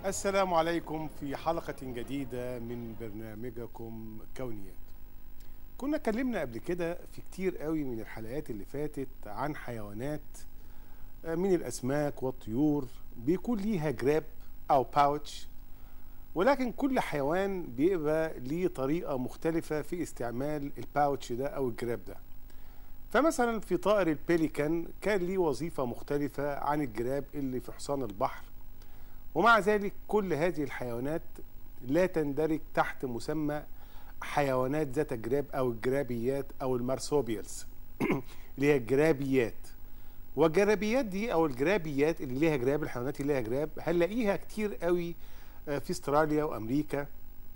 السلام عليكم في حلقة جديدة من برنامجكم كونيات كنا اتكلمنا قبل كده في كتير قوي من الحلقات اللي فاتت عن حيوانات من الأسماك والطيور بيكون ليها جراب أو باوتش ولكن كل حيوان بيبقى ليه طريقة مختلفة في استعمال الباوتش ده أو الجراب ده فمثلا في طائر البيليكان كان ليه وظيفة مختلفة عن الجراب اللي في حصان البحر ومع ذلك كل هذه الحيوانات لا تندرج تحت مسمى حيوانات ذات جراب او الجرابيات او المارسوبيالز اللي هي الجرابيات والجرابيات دي او الجرابيات اللي ليها جراب الحيوانات اللي ليها جراب هنلاقيها كتير قوي في استراليا وامريكا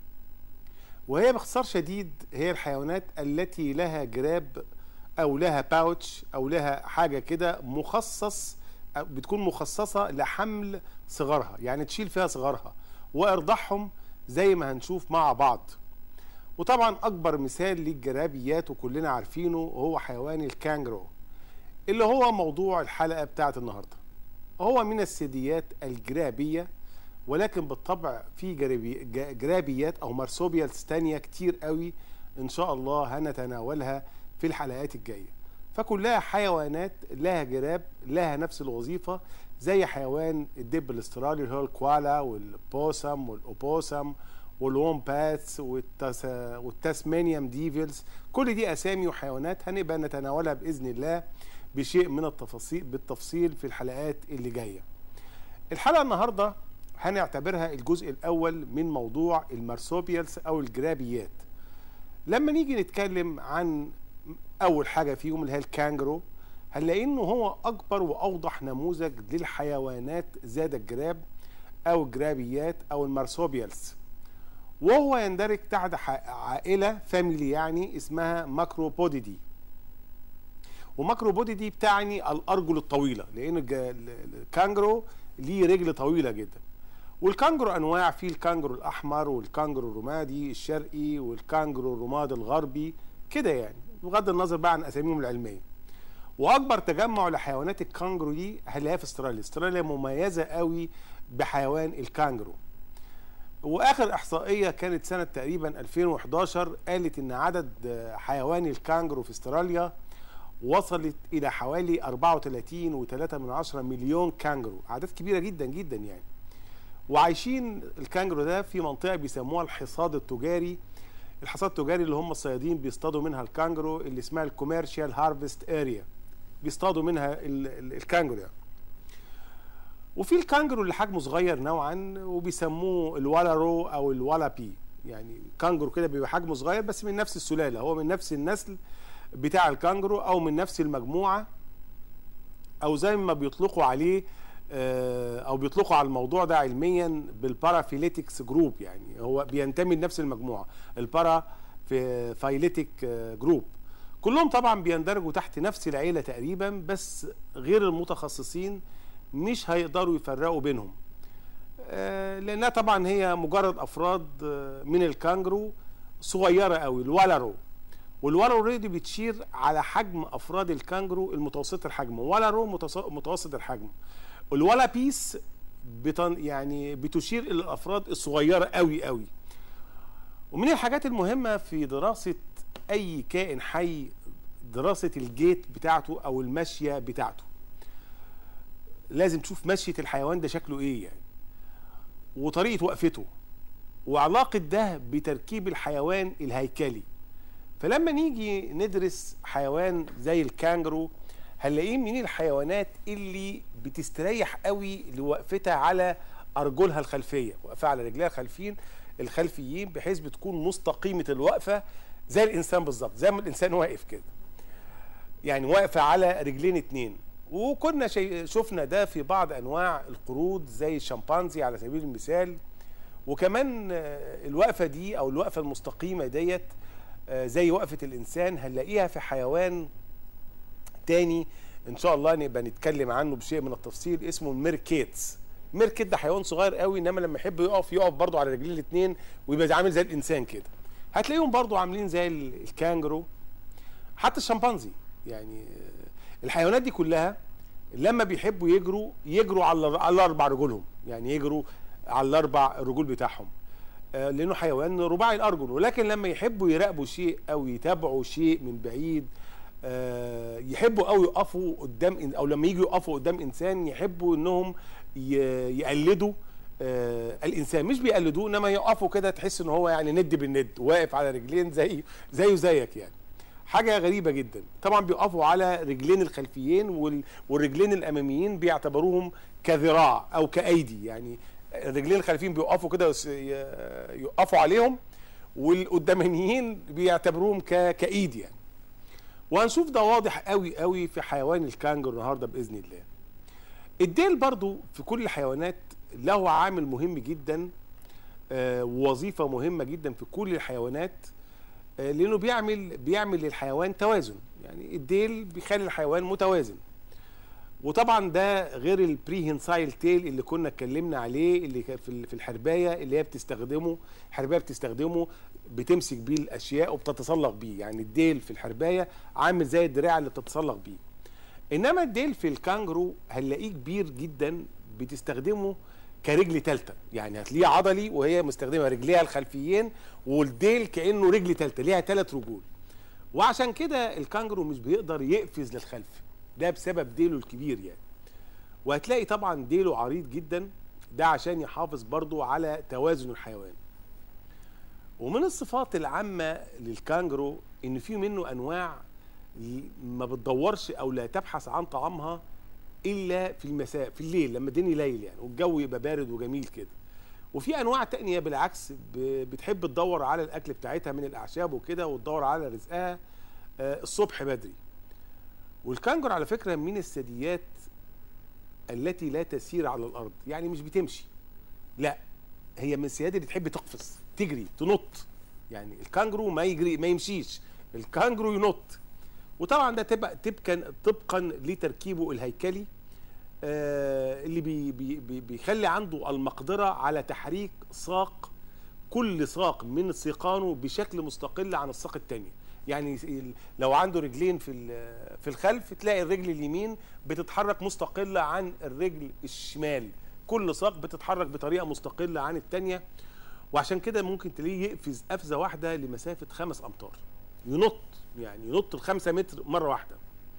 وهي باختصار شديد هي الحيوانات التي لها جراب او لها باوتش او لها حاجه كده مخصص بتكون مخصصه لحمل صغارها يعني تشيل فيها صغارها وارضعهم زي ما هنشوف مع بعض وطبعا اكبر مثال للجرابيات وكلنا عارفينه هو حيوان الكانجرو اللي هو موضوع الحلقه بتاعت النهارده هو من الثدييات الجرابيه ولكن بالطبع في جرابي جرابيات او مارسوبيالز تانية كتير قوي ان شاء الله هنتناولها في الحلقات الجايه فكلها حيوانات لها جراب لها نفس الوظيفة زي حيوان الدب الاسترالي اللي هو الكوالا والبوسم والأوبوسم والومباتس والتس... والتاسمانيوم ديفلز كل دي أسامي وحيوانات هنبقى نتناولها بإذن الله بشيء من التفاصيل بالتفصيل في الحلقات اللي جاية الحلقة النهاردة هنعتبرها الجزء الأول من موضوع المارسوبيالز أو الجرابيات لما نيجي نتكلم عن اول حاجه فيهم اللي هي الكانجرو هنلاقي انه هو اكبر واوضح نموذج للحيوانات ذات الجراب او الجرابيات او المارسوبيالز وهو يندرج تحت عائله فاميلي يعني اسمها ماكروبوديدي وماكروبوديدي بتعني الارجل الطويله لان الكانجرو ليه رجل طويله جدا والكانجرو انواع في الكانجرو الاحمر والكانجرو الرمادي الشرقي والكانجرو الرمادي الغربي كده يعني بغض النظر بقى عن اساميهم العلميه واكبر تجمع لحيوانات الكانجرو دي هنلاقيها في استراليا استراليا مميزه قوي بحيوان الكانجرو واخر احصائيه كانت سنه تقريبا 2011 قالت ان عدد حيوان الكانجرو في استراليا وصلت الى حوالي 34.3 مليون كانجرو اعداد كبيره جدا جدا يعني وعايشين الكانجرو ده في منطقه بيسموها الحصاد التجاري الحصاد التجاري اللي هم الصيادين بيصطادوا منها الكانجرو اللي اسمها الكوميرشال هارفست اريا بيصطادوا منها الكانجرو يعني. وفي الكانجرو اللي حجمه صغير نوعا وبيسموه الوالارو او الوالابي يعني كانجرو كده بيبقى حجمه صغير بس من نفس السلاله هو من نفس النسل بتاع الكانجرو او من نفس المجموعه او زي ما بيطلقوا عليه او بيطلقوا على الموضوع ده علميا بالبارافيليتكس جروب يعني هو بينتمي لنفس المجموعه البارا في فايليتك جروب كلهم طبعا بيندرجوا تحت نفس العيله تقريبا بس غير المتخصصين مش هيقدروا يفرقوا بينهم لانها طبعا هي مجرد افراد من الكانجرو صغيره قوي الولارو والولارو دي بتشير على حجم افراد الكانجرو المتوسط الحجم ولارو متوسط الحجم الولا بيس بتن يعني بتشير الى الافراد الصغيره قوي قوي ومن الحاجات المهمه في دراسه اي كائن حي دراسه الجيت بتاعته او المشيه بتاعته لازم تشوف مشيه الحيوان ده شكله ايه يعني وطريقه وقفته وعلاقه ده بتركيب الحيوان الهيكلي فلما نيجي ندرس حيوان زي الكانجرو هنلاقيه من الحيوانات اللي بتستريح قوي لوقفتها على ارجلها الخلفيه وقفها على رجليها الخلفيين الخلفيين بحيث بتكون مستقيمه الوقفه زي الانسان بالظبط زي ما الانسان واقف كده يعني واقفه على رجلين اتنين وكنا شي شفنا ده في بعض انواع القرود زي الشمبانزي على سبيل المثال وكمان الوقفه دي او الوقفه المستقيمه ديت زي وقفه الانسان هنلاقيها في حيوان تاني ان شاء الله نبقى نتكلم عنه بشيء من التفصيل اسمه الميركيتس الميركيت ده حيوان صغير قوي انما لما يحب يقف يقف برضه على رجلين الاثنين ويبقى عامل زي الانسان كده هتلاقيهم برضه عاملين زي الكانجرو حتى الشمبانزي يعني الحيوانات دي كلها لما بيحبوا يجروا يجروا على على اربع رجولهم يعني يجروا على الاربع الرجول بتاعهم آه، لانه حيوان رباعي الارجل ولكن لما يحبوا يراقبوا شيء او يتابعوا شيء من بعيد آه، يحبوا قوي يقفوا قدام إن- او لما يجوا يقفوا قدام انسان يحبوا انهم ي- يقلدوا آه، الانسان مش بيقلدوه انما يقفوا كده تحس ان هو يعني ند بالند واقف على رجلين زي زيه زيك يعني حاجه غريبه جدا طبعا بيقفوا على رجلين الخلفيين وال- والرجلين الاماميين بيعتبروهم كذراع او كايدي يعني الرجلين الخلفيين بيقفوا كده يس- ي- يقفوا عليهم والقدامانيين بيعتبروهم ك- كايد يعني وهنشوف ده واضح قوي قوي في حيوان الكانجر النهارده باذن الله الديل برضو في كل الحيوانات له عامل مهم جدا آه، ووظيفه مهمه جدا في كل الحيوانات آه، لانه بيعمل بيعمل للحيوان توازن يعني الديل بيخلي الحيوان متوازن وطبعا ده غير البريهنسايل تيل اللي كنا اتكلمنا عليه اللي كان في ال- في الحربايه اللي هي بتستخدمه الحربايه بتستخدمه بتمسك بيه الاشياء وبتتسلق بيه يعني الديل في الحربايه عامل زي الدراع اللي بتتسلق بيه انما الديل في الكانجرو هنلاقيه كبير جدا بتستخدمه كرجل تالتة يعني هتلاقيه عضلي وهي مستخدمه رجليها الخلفيين والديل كانه رجل تالتة ليها ثلاث رجول وعشان كده الكانجرو مش بيقدر يقفز للخلف ده بسبب ديله الكبير يعني وهتلاقي طبعا ديله عريض جدا ده عشان يحافظ برضو على توازن الحيوان ومن الصفات العامة للكانجرو ان في منه انواع ل- ما بتدورش او لا تبحث عن طعامها الا في المساء في الليل لما الدنيا ليل يعني والجو يبقى بارد وجميل كده وفي انواع تانية بالعكس ب- بتحب تدور على الاكل بتاعتها من الاعشاب وكده وتدور على رزقها آه، الصبح بدري والكانجر على فكرة من الثدييات التي لا تسير على الارض يعني مش بتمشي لا هي من الثدييات اللي تحب تقفز تجري تنط يعني الكانجرو ما يجري ما يمشيش الكانجرو ينط وطبعا ده تبقى طبقا طبقا لتركيبه الهيكلي آه اللي بي بي بي بيخلي عنده المقدره على تحريك ساق كل ساق من سيقانه بشكل مستقل عن الساق الثانيه يعني ال- لو عنده رجلين في ال- في الخلف تلاقي الرجل اليمين بتتحرك مستقله عن الرجل الشمال كل ساق بتتحرك بطريقه مستقله عن الثانيه وعشان كده ممكن تلاقيه يقفز قفزه واحده لمسافه خمس امتار ينط يعني ينط الخمسة متر مره واحده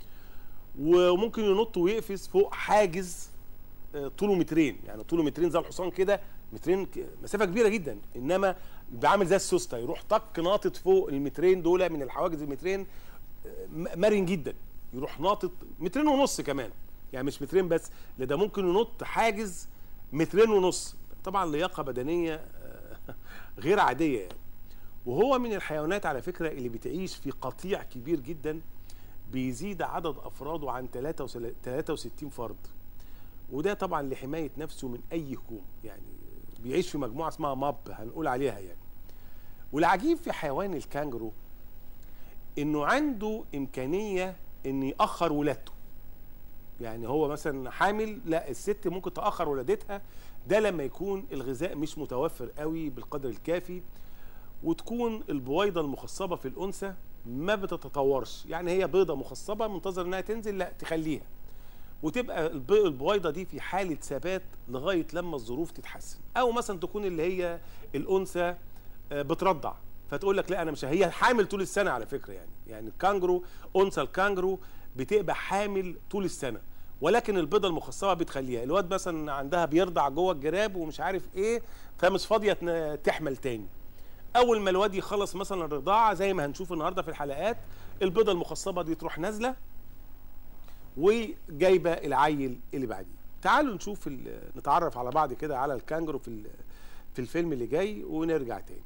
وممكن ينط ويقفز فوق حاجز آه، طوله مترين يعني طوله مترين زي الحصان كده مترين ك- مسافه كبيره جدا انما يبقى عامل زي السوسته يروح طق ناطط فوق المترين دول من الحواجز المترين آه، م- مرن جدا يروح ناطط مترين ونص كمان يعني مش مترين بس لا ده ممكن ينط حاجز مترين ونص طبعا لياقه بدنيه آه، غير عاديه يعني وهو من الحيوانات على فكره اللي بتعيش في قطيع كبير جدا بيزيد عدد افراده عن 63 فرد وده طبعا لحمايه نفسه من اي هجوم يعني بيعيش في مجموعه اسمها ماب هنقول عليها يعني والعجيب في حيوان الكانجرو انه عنده امكانيه ان ياخر ولادته يعني هو مثلا حامل لا الست ممكن تاخر ولادتها ده لما يكون الغذاء مش متوفر قوي بالقدر الكافي وتكون البويضه المخصبه في الانثى ما بتتطورش يعني هي بيضه مخصبه منتظر انها تنزل لا تخليها وتبقى الب- البويضه دي في حاله ثبات لغايه لما الظروف تتحسن او مثلا تكون اللي هي الانثى آه، بترضع فتقول لك لا انا مش هي حامل طول السنه على فكره يعني يعني الكانجرو انثى الكانجرو بتبقى حامل طول السنه ولكن البيضه المخصبه بتخليها الواد مثلا عندها بيرضع جوه الجراب ومش عارف ايه فمش فاضيه تن- تحمل تاني اول ما الواد يخلص مثلا الرضاعه زي ما هنشوف النهارده في الحلقات البيضه المخصبه دي تروح نازله وجايبه العيل اللي بعديه تعالوا نشوف ال- نتعرف على بعض كده على الكانجرو في ال- في الفيلم اللي جاي ونرجع تاني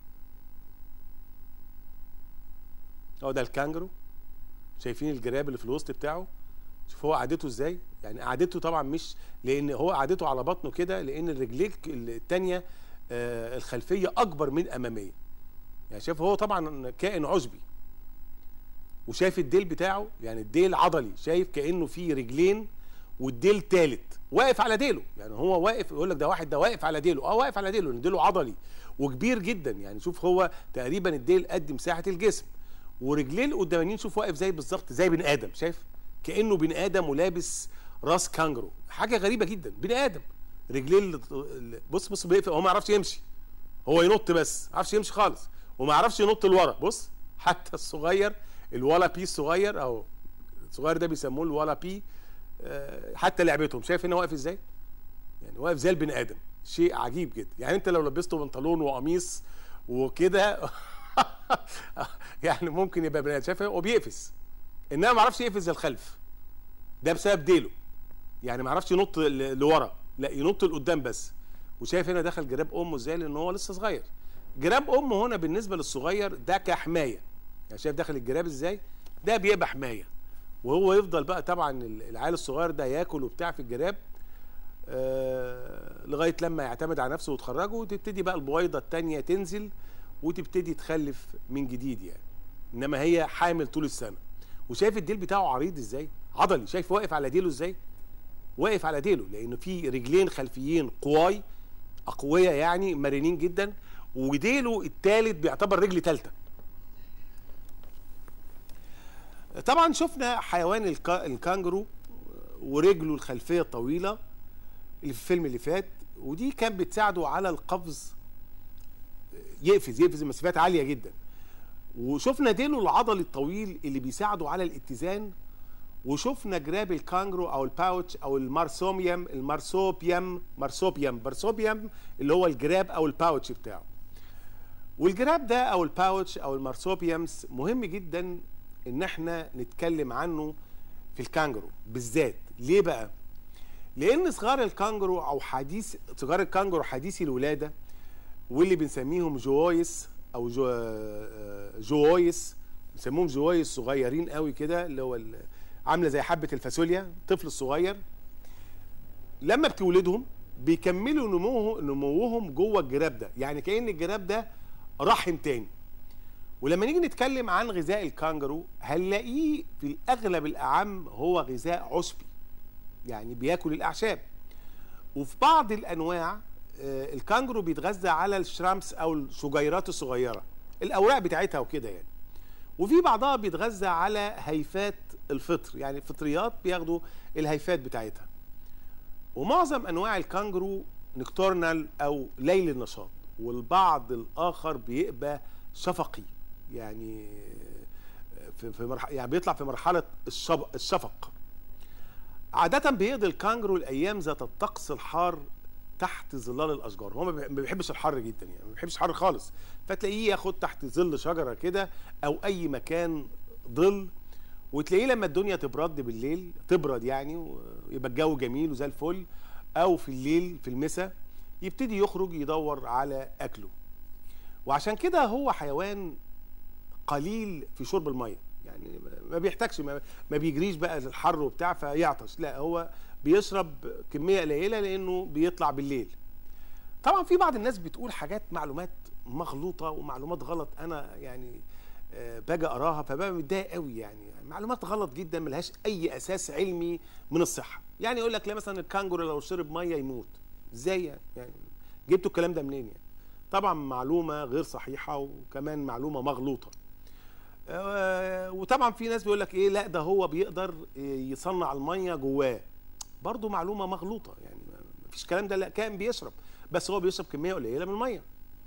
هو ده الكانجرو شايفين الجراب اللي في الوسط بتاعه شوف هو قعدته ازاي يعني قعدته طبعا مش لان هو قعدته على بطنه كده لان الرجلين التانية آه، الخلفيه اكبر من الاماميه يعني شايف هو طبعا كائن عشبي وشايف الديل بتاعه يعني الديل عضلي شايف كانه فيه رجلين والديل تالت واقف على ديله يعني هو واقف يقول لك ده واحد ده واقف على ديله اه واقف على ديله لان ديله عضلي وكبير جدا يعني شوف هو تقريبا الديل قد مساحه الجسم ورجليه القدامانيين شوف واقف زي بالظبط زي بني ادم شايف كانه بني ادم ولابس راس كانجرو حاجه غريبه جدا بني ادم رجليه اللي- اللي- بص بص بيقفل هو ما يعرفش يمشي هو ينط بس ما يعرفش يمشي خالص وما يعرفش ينط لورا بص حتى الصغير الولا بي الصغير او الصغير ده بيسموه الولا بي آه، حتى لعبتهم شايف هنا واقف ازاي يعني واقف زي البني ادم شيء عجيب جدا يعني انت لو لبسته بنطلون وقميص وكده يعني ممكن يبقى بني ادم شايف هو بيقفز انما ما يعرفش يقفز الخلف ده بسبب ديله يعني ما يعرفش ينط ل- لورا لا ينط لقدام بس وشايف هنا دخل جراب امه ازاي لان هو لسه صغير جراب امه هنا بالنسبه للصغير ده كحمايه يعني شايف داخل الجراب ازاي ده بيبقى حمايه وهو يفضل بقى طبعا ال- العيال الصغير ده ياكل وبتاع في الجراب آه لغايه لما يعتمد على نفسه وتخرجه وتبتدي بقى البويضه الثانيه تنزل وتبتدي تخلف من جديد يعني انما هي حامل طول السنه وشايف الديل بتاعه عريض ازاي عضلي شايف واقف على ديله ازاي واقف على ديله لانه في رجلين خلفيين قواي اقوياء يعني مرنين جدا وديله الثالث بيعتبر رجل ثالثه طبعا شفنا حيوان الكا- الكانجرو ورجله الخلفيه الطويله اللي في الفيلم اللي فات ودي كانت بتساعده على القفز يقفز يقفز مسافات عاليه جدا وشفنا ديله العضلي الطويل اللي بيساعده على الاتزان وشفنا جراب الكانجرو او الباوتش او المارسوميوم المارسوبيوم مارسوبيوم مارسوبيوم اللي هو الجراب او الباوتش بتاعه والجراب ده او الباوتش او المارسوبيومز مهم جدا ان احنا نتكلم عنه في الكانجرو بالذات ليه بقى لان صغار الكانجرو او حديث صغار الكانجرو حديثي الولاده واللي بنسميهم جوايس او جو آه، جوايس بنسميهم جوايس صغيرين قوي كده اللي هو ال- عامله زي حبه الفاصوليا الطفل الصغير لما بتولدهم بيكملوا نموه نموهم جوه الجراب ده يعني كأن الجراب ده رحم تاني ولما نيجي نتكلم عن غذاء الكانجرو هنلاقيه في الاغلب الاعم هو غذاء عشبي يعني بياكل الاعشاب وفي بعض الانواع آه، الكانجرو بيتغذى على الشرامس او الشجيرات الصغيره الاوراق بتاعتها وكده يعني وفي بعضها بيتغذى على هيفات الفطر يعني الفطريات بياخدوا الهيفات بتاعتها ومعظم انواع الكانجرو نكتورنال او ليل النشاط والبعض الاخر بيبقى شفقي يعني في في مرحله يعني بيطلع في مرحله الشب- الشفق عادة بيقضي الكانجرو الأيام ذات الطقس الحار تحت ظلال الأشجار هو ما بيح- ما بيحبش الحر جدا يعني ما بيحبش الحر خالص فتلاقيه ياخد تحت ظل شجرة كده أو أي مكان ظل وتلاقيه لما الدنيا تبرد بالليل تبرد يعني ويبقى الجو جميل وزي الفل أو في الليل في المساء يبتدي يخرج يدور على أكله وعشان كده هو حيوان قليل في شرب الميه يعني ما بيحتاجش ما, ما بيجريش بقى الحر وبتاع فيعطش لا هو بيشرب كميه قليله لانه بيطلع بالليل طبعا في بعض الناس بتقول حاجات معلومات مغلوطه ومعلومات غلط انا يعني آه، باجي اراها فببقى متضايق قوي يعني معلومات غلط جدا ملهاش اي اساس علمي من الصحه يعني يقول لك لا مثلا الكانجورو لو شرب ميه يموت ازاي يعني يعني جبتوا الكلام ده منين يعني طبعا معلومه غير صحيحه وكمان معلومه مغلوطه آه، وطبعا في ناس بيقول لك ايه لا ده هو بيقدر يصنع الميه جواه برضه معلومه مغلوطه يعني ما فيش الكلام ده لا كان بيشرب بس هو بيشرب كميه قليله من الميه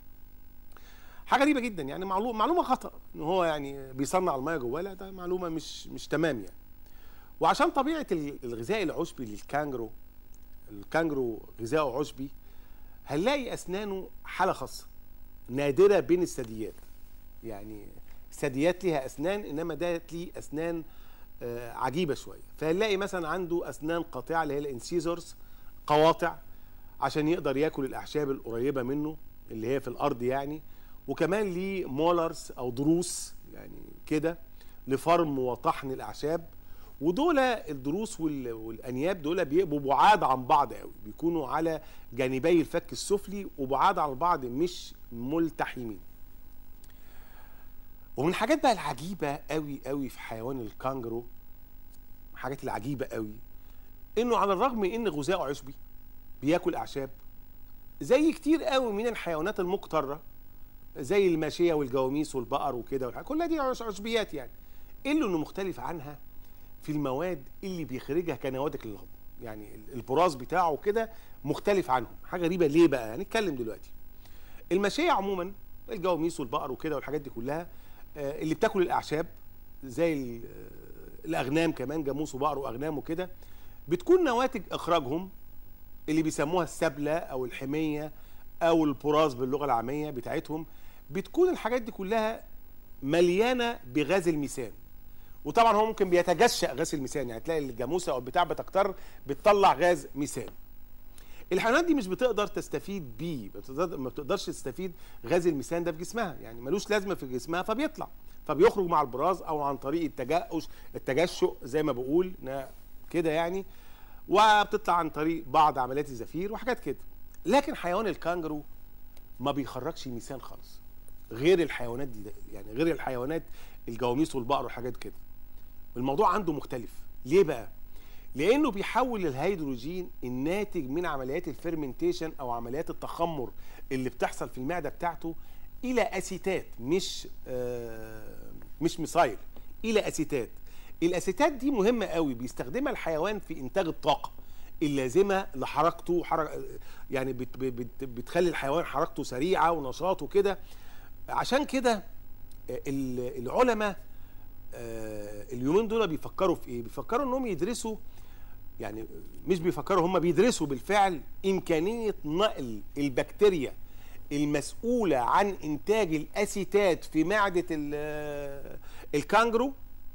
حاجه غريبه جدا يعني معلومه معلومه خطا ان هو يعني بيصنع الميه جواه لا ده معلومه مش مش تمام يعني وعشان طبيعه ال- الغذاء العشبي للكانجرو الكانجرو غذاؤه عشبي هنلاقي اسنانه حاله خاصه نادره بين الثدييات يعني الثدييات ليها اسنان انما ده ليه اسنان آه، عجيبه شويه فهنلاقي مثلا عنده اسنان قاطعه اللي هي الانسيزورز قواطع عشان يقدر ياكل الاعشاب القريبه منه اللي هي في الارض يعني وكمان ليه مولرز او ضروس يعني كده لفرم وطحن الاعشاب ودول الضروس وال- والانياب دول بيبقوا بعاد عن بعض قوي بيكونوا على جانبي الفك السفلي وبعاد عن بعض مش ملتحمين ومن الحاجات بقى العجيبه قوي قوي في حيوان الكانجرو الحاجات العجيبه قوي انه على الرغم من ان غذاؤه عشبي بياكل اعشاب زي كتير قوي من الحيوانات المقتره زي الماشيه والجواميس والبقر وكده والحاجات كلها دي عش- عشبيات يعني الا انه مختلف عنها في المواد اللي بيخرجها كنواتج للهضم يعني البراز بتاعه كده مختلف عنهم حاجه غريبه ليه بقى هنتكلم دلوقتي الماشيه عموما الجواميس والبقر وكده والحاجات دي كلها آه، اللي بتاكل الاعشاب زي ال- آه، الاغنام كمان جاموس وبقر واغنام وكده بتكون نواتج اخراجهم اللي بيسموها السبله او الحميه او البراز باللغه العاميه بتاعتهم بتكون الحاجات دي كلها مليانه بغاز الميثان وطبعا هو ممكن بيتجشأ غاز الميثان يعني تلاقي الجاموسه او البتاع بتكتر بتطلع غاز ميثان الحيوانات دي مش بتقدر تستفيد بيه بتقدر- ما بتقدرش تستفيد غاز الميثان ده في جسمها يعني ملوش لازمه في جسمها فبيطلع فبيخرج مع البراز او عن طريق التجأش التجشؤ زي ما بقول نا- كده يعني وبتطلع عن طريق بعض عمليات الزفير وحاجات كده لكن حيوان الكانجرو ما بيخرجش ميثان خالص غير الحيوانات دي يعني غير الحيوانات الجواميس والبقر وحاجات كده الموضوع عنده مختلف ليه بقى لانه بيحول الهيدروجين الناتج من عمليات الفيرمنتيشن او عمليات التخمر اللي بتحصل في المعده بتاعته الى اسيتات مش آه مش ميثايل الى اسيتات الاسيتات دي مهمه قوي بيستخدمها الحيوان في انتاج الطاقه اللازمه لحركته حرك يعني بت بت بتخلي الحيوان حركته سريعه ونشاطه كده عشان كده آه، ال- العلماء آه، اليومين دول بيفكروا في ايه بيفكروا انهم يدرسوا يعني مش بيفكروا هم بيدرسوا بالفعل امكانيه نقل البكتيريا المسؤوله عن انتاج الاسيتات في معده ال- الكانجرو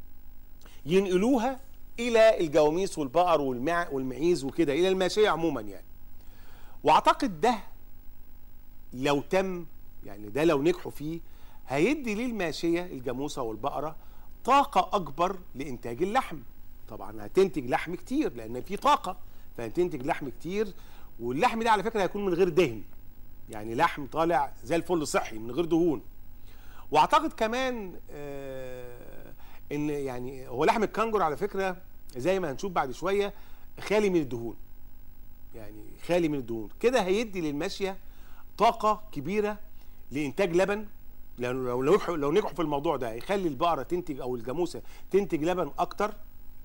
ينقلوها الى الجواميس والبقر والمع والمعيز وكده الى الماشيه عموما يعني واعتقد ده لو تم يعني ده لو نجحوا فيه هيدي للماشيه الجاموسه والبقره طاقه اكبر لانتاج اللحم طبعا هتنتج لحم كتير لان في طاقه فهتنتج لحم كتير واللحم ده على فكره هيكون من غير دهن يعني لحم طالع زي الفل صحي من غير دهون واعتقد كمان آه ان يعني هو لحم الكنجر على فكره زي ما هنشوف بعد شويه خالي من الدهون يعني خالي من الدهون كده هيدي للماشيه طاقه كبيره لانتاج لبن لانه لو لو نجحوا لو نجحوا في الموضوع ده هيخلي البقره تنتج او الجاموسه تنتج لبن اكتر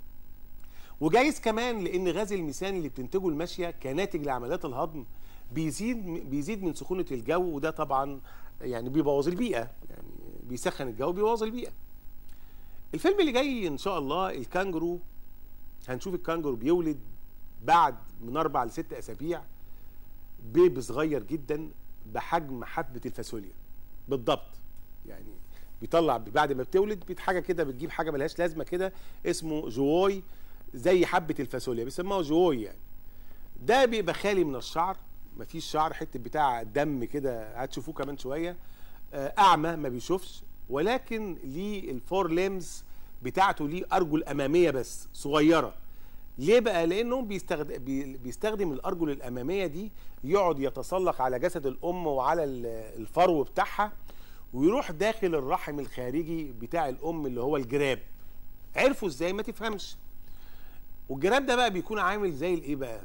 وجايز كمان لان غاز الميثان اللي بتنتجه الماشيه كناتج لعمليات الهضم بيزيد بيزيد من سخونه الجو وده طبعا يعني بيبوظ البيئه يعني بيسخن الجو بيبوظ البيئه الفيلم اللي جاي ان شاء الله الكانجرو هنشوف الكانجرو بيولد بعد من اربع لست اسابيع بيبي صغير جدا بحجم حبه الفاصوليا بالضبط يعني بيطلع بعد ما بتولد بيت حاجه كده بتجيب حاجه ملهاش لازمه كده اسمه جوي زي حبه الفاصوليا بيسموها جوي يعني ده بيبقى خالي من الشعر مفيش شعر حته بتاع دم كده هتشوفوه كمان شويه آه، اعمى ما بيشوفش ولكن ليه الفور ليمز بتاعته ليه ارجل اماميه بس صغيره ليه بقى لانه بيستخدم بيستخدم الارجل الاماميه دي يقعد يتسلق على جسد الام وعلى ال- الفرو بتاعها ويروح داخل الرحم الخارجي بتاع الام اللي هو الجراب عرفوا ازاي ما تفهمش والجراب ده بقى بيكون عامل زي الايه بقى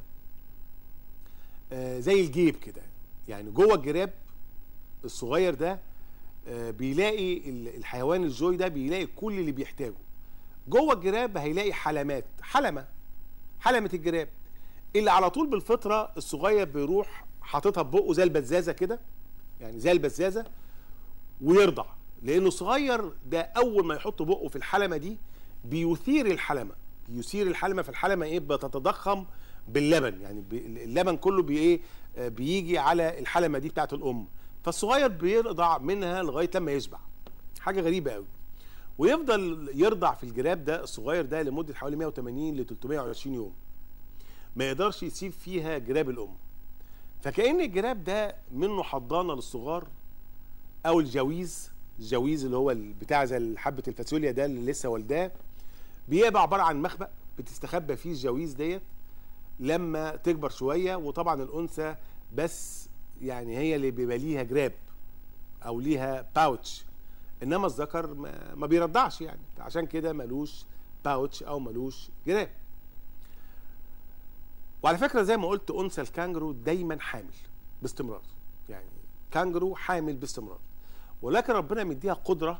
آه زي الجيب كده يعني جوه الجراب الصغير ده آه بيلاقي ال- الحيوان الجوي ده بيلاقي كل اللي بيحتاجه جوه الجراب هيلاقي حلمات حلمه حلمه الجراب اللي على طول بالفطره الصغير بيروح حاططها ببقه زي البزازه كده يعني زي البزازه ويرضع لانه صغير ده اول ما يحط بقه في الحلمه دي بيثير الحلمه يثير الحلمه في الحلمه ايه بتتضخم باللبن يعني بي- اللبن كله بي ايه آه، بيجي على الحلمه دي بتاعت الام فالصغير بيرضع منها لغايه لما يشبع حاجه غريبه قوي ويفضل يرضع في الجراب ده الصغير ده لمده حوالي 180 ل 320 يوم ما يقدرش يسيب فيها جراب الام فكأن الجراب ده منه حضانه للصغار او الجويز الجويز اللي هو ال- بتاع زي حبه الفاصوليا ده اللي لسه والداه بيبقى عباره عن مخبأ بتستخبى فيه الجويز ديت لما تكبر شويه وطبعا الانثى بس يعني هي اللي بيبقى ليها جراب او ليها باوتش انما الذكر ما, ما بيرضعش يعني عشان كده ملوش باوتش او ملوش جراب وعلى فكره زي ما قلت انثى الكانجرو دايما حامل باستمرار يعني كانجرو حامل باستمرار ولكن ربنا مديها قدره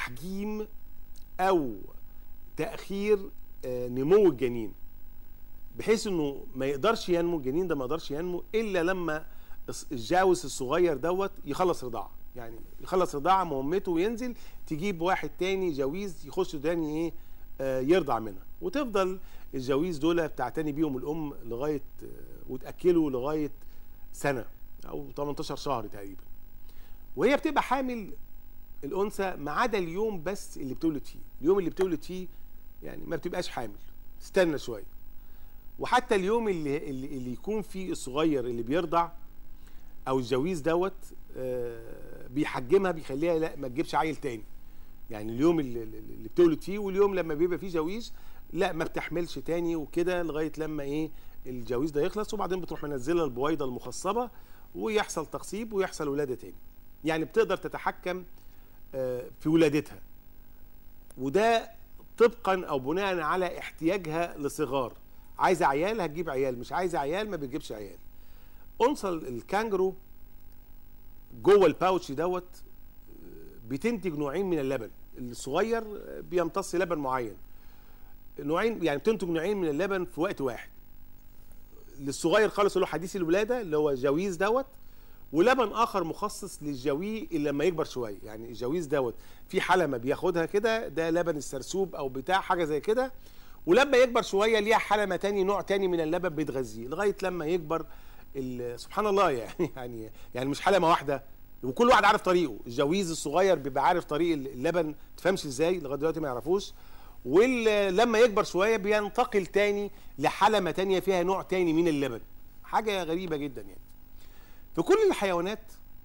تحجيم او تاخير آه، نمو الجنين بحيث انه ما يقدرش ينمو الجنين ده ما يقدرش ينمو الا لما الس- الجاوز الصغير دوت يخلص رضاعه يعني يخلص رضاعه مهمته وينزل تجيب واحد تاني جويز يخش تاني ايه آه يرضع منها وتفضل الجويز دول بتعتني بيهم الام لغايه آه وتاكله لغايه سنه او 18 شهر تقريبا وهي بتبقى حامل الانثى ما عدا اليوم بس اللي بتولد فيه اليوم اللي بتولد فيه يعني ما بتبقاش حامل استنى شويه وحتى اليوم اللي اللي, اللي يكون فيه الصغير اللي بيرضع او الجويز دوت آه، بيحجمها بيخليها لا ما تجيبش عيل تاني يعني اليوم اللي, اللي بتولد فيه واليوم لما بيبقى فيه جويز لا ما بتحملش تاني وكده لغايه لما ايه الجويز ده يخلص وبعدين بتروح منزله البويضه المخصبه ويحصل تخصيب ويحصل ولاده تاني يعني بتقدر تتحكم آه، في ولادتها وده طبقا او بناء على احتياجها لصغار عايزه عيال هتجيب عيال مش عايزه عيال ما بتجيبش عيال انثى الكانجرو جوه الباوتش دوت آه، بتنتج نوعين من اللبن الصغير آه، بيمتص لبن معين نوعين يعني بتنتج نوعين من اللبن في وقت واحد للصغير خالص اللي هو حديث الولاده اللي هو جويز دوت ولبن اخر مخصص للجوي اللي لما يكبر شويه يعني الجويز دوت في حلمه بياخدها كده ده لبن السرسوب او بتاع حاجه زي كده ولما يكبر شويه ليها حلمه تاني نوع تاني من اللبن بيتغذيه لغايه لما يكبر ال- سبحان الله يعني يعني يعني مش حلمه واحده وكل واحد عارف طريقه الجويز الصغير بيبقى عارف طريق اللبن تفهمش ازاي لغايه دلوقتي ما يعرفوش ولما يكبر شويه بينتقل تاني لحلمه تانيه فيها نوع تاني من اللبن حاجه غريبه جدا يعني في كل الحيوانات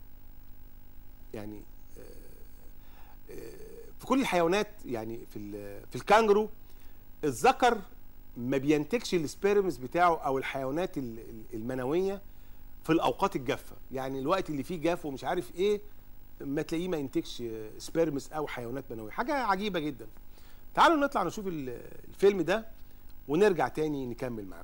يعني آه، آه، في كل الحيوانات يعني في ال- في الكانجرو الذكر ما بينتجش السبيرمز بتاعه او الحيوانات ال- ال- المنويه في الاوقات الجافه يعني الوقت اللي فيه جاف ومش عارف ايه ما تلاقيه ما ينتجش آه، سبيرمز او حيوانات منويه حاجه عجيبه جدا تعالوا نطلع نشوف ال- الفيلم ده ونرجع تاني نكمل معاكم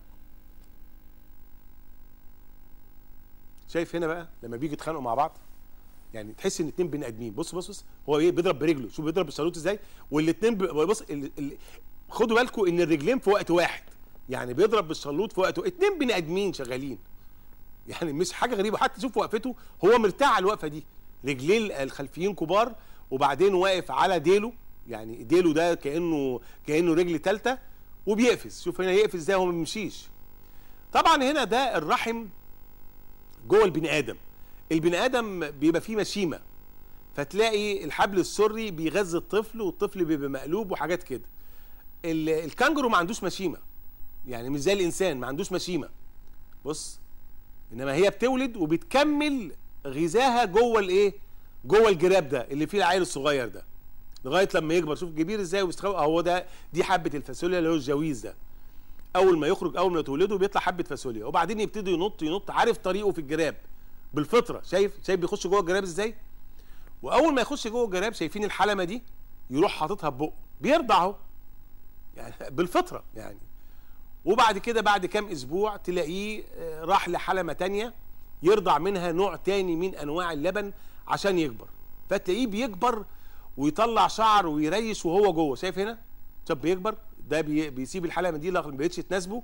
شايف هنا بقى لما بيجي يتخانقوا مع بعض يعني تحس ان اتنين بني ادمين بص بص بص هو ايه بيضرب برجله شوف بيضرب بالصاروخ ازاي والاتنين ب- بص ال... ال... خدوا بالكم ان الرجلين في وقت واحد يعني بيضرب بالشلوط في وقت اتنين بني ادمين شغالين يعني مش حاجه غريبه حتى شوف وقفته هو مرتاح على الوقفه دي رجلين الخلفيين كبار وبعدين واقف على ديله يعني ديله ده كانه كانه رجل ثالثه وبيقفز شوف هنا يقفز ازاي هو ما بيمشيش طبعا هنا ده الرحم جوه البني ادم البني ادم بيبقى فيه مشيمه فتلاقي الحبل السري بيغذي الطفل والطفل بيبقى مقلوب وحاجات كده ال- الكانجرو ما عندوش مشيمه يعني مش زي الانسان ما عندوش مشيمه بص انما هي بتولد وبتكمل غذاها جوه الايه جوه الجراب ده اللي فيه العيل الصغير ده لغايه لما يكبر شوف كبير ازاي وبيستخبى هو ده دي حبه الفاصوليا اللي هو الجويز ده اول ما يخرج اول ما تولده بيطلع حبه فاصوليا وبعدين يبتدي ينط ينط عارف طريقه في الجراب بالفطره شايف شايف بيخش جوه الجراب ازاي واول ما يخش جوه الجراب شايفين الحلمه دي يروح حاططها في بقه بيرضع اهو يعني بالفطره يعني وبعد كده بعد كام اسبوع تلاقيه آه، راح لحلمه تانية يرضع منها نوع تاني من انواع اللبن عشان يكبر فتلاقيه بيكبر ويطلع شعر ويريش وهو جوه شايف هنا شايف بيكبر ده بي بيسيب الحلمه دي لغايه ما بقتش تناسبه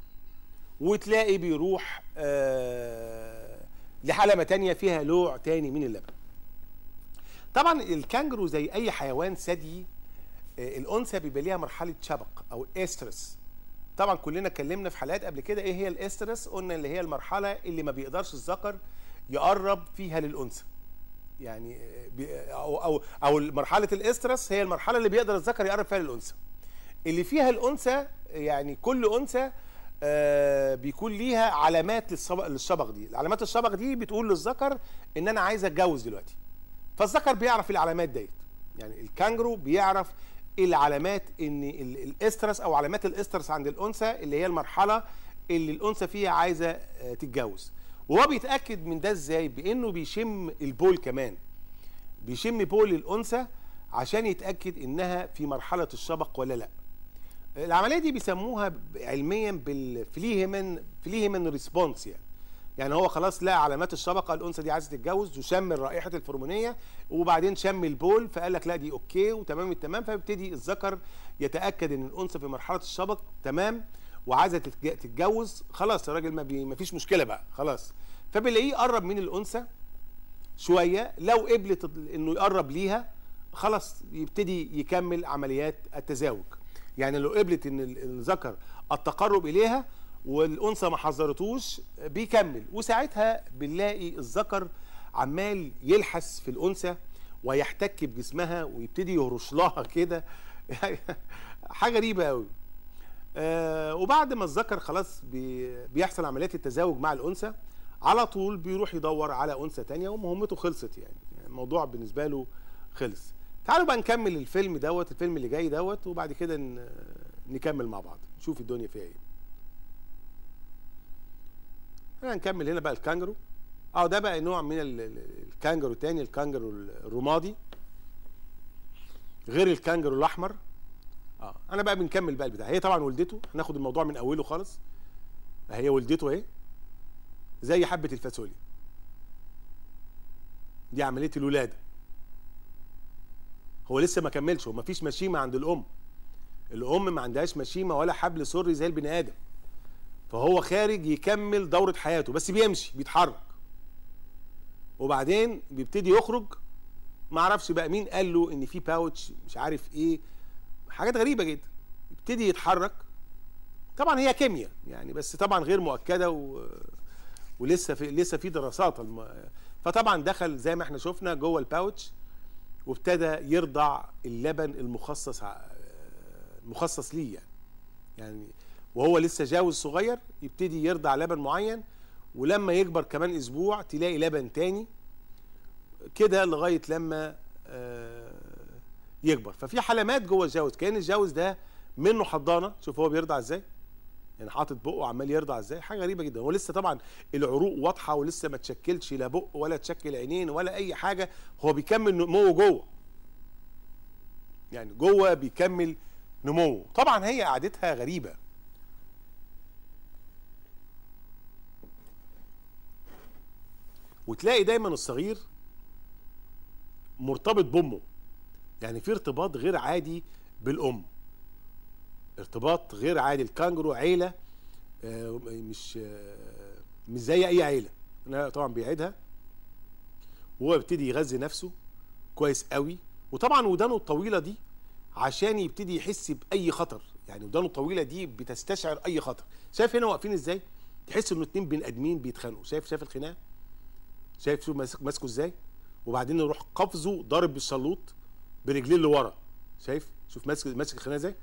وتلاقي بيروح آه لحلمه تانية فيها نوع تاني من اللبن طبعا الكانجرو زي اي حيوان ثدي آه، الانثى بيبقى ليها مرحله شبق او استرس طبعا كلنا اتكلمنا في حلقات قبل كده ايه هي الاسترس قلنا اللي هي المرحله اللي ما بيقدرش الذكر يقرب فيها للانثى يعني آه، بي- او او او مرحله الاسترس هي المرحله اللي بيقدر الذكر يقرب فيها للانثى اللي فيها الانثى يعني كل انثى آه، بيكون ليها علامات للصبغ للشبغ دي علامات الشبغ دي بتقول للذكر ان انا عايز اتجوز دلوقتي فالذكر بيعرف العلامات ديت يعني الكانجرو بيعرف العلامات ان ال- الاسترس او علامات الاسترس عند الانثى اللي هي المرحله اللي الانثى فيها عايزه آه، تتجوز وهو بيتاكد من ده ازاي بانه بيشم البول كمان بيشم بول الانثى عشان يتاكد انها في مرحله الشبق ولا لا العمليه دي بيسموها ب- علميا بالفليهمن فليهمن ريسبونس يعني يعني هو خلاص لقى علامات الشبقه الانثى دي عايزه تتجوز وشم رائحه الفرمونيه وبعدين شم البول فقال لك لا دي اوكي وتمام التمام فبيبتدي الذكر يتاكد ان الانثى في مرحله الشبق تمام وعايزه تتج- تتجوز خلاص الراجل ما, بي ما فيش مشكله بقى خلاص فبيلاقيه قرب من الانثى شويه لو قبلت انه يقرب ليها خلاص يبتدي يكمل عمليات التزاوج يعني لو قبلت ان ال- الذكر التقرب اليها والانثى ما حذرتوش بيكمل وساعتها بنلاقي الذكر عمال يلحس في الانثى ويحتك بجسمها ويبتدي يهرش لها كده حاجه غريبه قوي آه وبعد ما الذكر خلاص بي بيحصل عمليات التزاوج مع الانثى على طول بيروح يدور على انثى تانية ومهمته خلصت يعني, يعني الموضوع بالنسبه له خلص تعالوا بقى نكمل الفيلم دوت الفيلم اللي جاي دوت وبعد كده ن- نكمل مع بعض نشوف الدنيا فيها ايه هنكمل هنا بقى الكانجرو اه ده بقى نوع من ال- ال- الكانجرو التاني الكانجرو الرمادي غير الكانجرو الاحمر اه انا بقى بنكمل بقى البتاع هي طبعا ولدته هناخد الموضوع من اوله خالص هي ولدته اهي زي حبه الفاصوليا دي عمليه الولاده هو لسه ما كملش هو ما فيش مشيمه عند الام الام ما عندهاش مشيمه ولا حبل سري زي البني ادم فهو خارج يكمل دوره حياته بس بيمشي بيتحرك وبعدين بيبتدي يخرج ما اعرفش بقى مين قال له ان في باوتش مش عارف ايه حاجات غريبه جدا يبتدي يتحرك طبعا هي كيمياء يعني بس طبعا غير مؤكده و... ولسه في لسه في دراسات الم... فطبعا دخل زي ما احنا شفنا جوه الباوتش وابتدى يرضع اللبن المخصص ع- المخصص ليه يعني يعني وهو لسه جاوز صغير يبتدي يرضع لبن معين ولما يكبر كمان اسبوع تلاقي لبن تاني كده لغايه لما آه، يكبر ففي حلمات جوه الجوز كان الجوز ده منه حضانه شوف هو بيرضع ازاي يعني حاطط بقه عمال يرضع ازاي حاجه غريبه جدا هو لسه طبعا العروق واضحه ولسه ما تشكلش لا بق ولا تشكل عينين ولا اي حاجه هو بيكمل نموه جوه يعني جوه بيكمل نموه طبعا هي قعدتها غريبه وتلاقي دايما الصغير مرتبط بامه يعني في ارتباط غير عادي بالام ارتباط غير عادي الكانجرو عيله آه، مش آه، مش زي اي عيله انا طبعا بيعيدها وهو بيبتدي يغذي نفسه كويس قوي وطبعا ودانه الطويله دي عشان يبتدي يحس باي خطر يعني ودانه الطويله دي بتستشعر اي خطر شايف هنا واقفين ازاي تحس انه اتنين بني ادمين بيتخانقوا شايف شايف الخناقه شايف شوف ماسك ماسكه ازاي وبعدين يروح قفزه ضارب بالشلوط برجليه اللي ورا شايف شوف ماسك ماسك الخناقه ازاي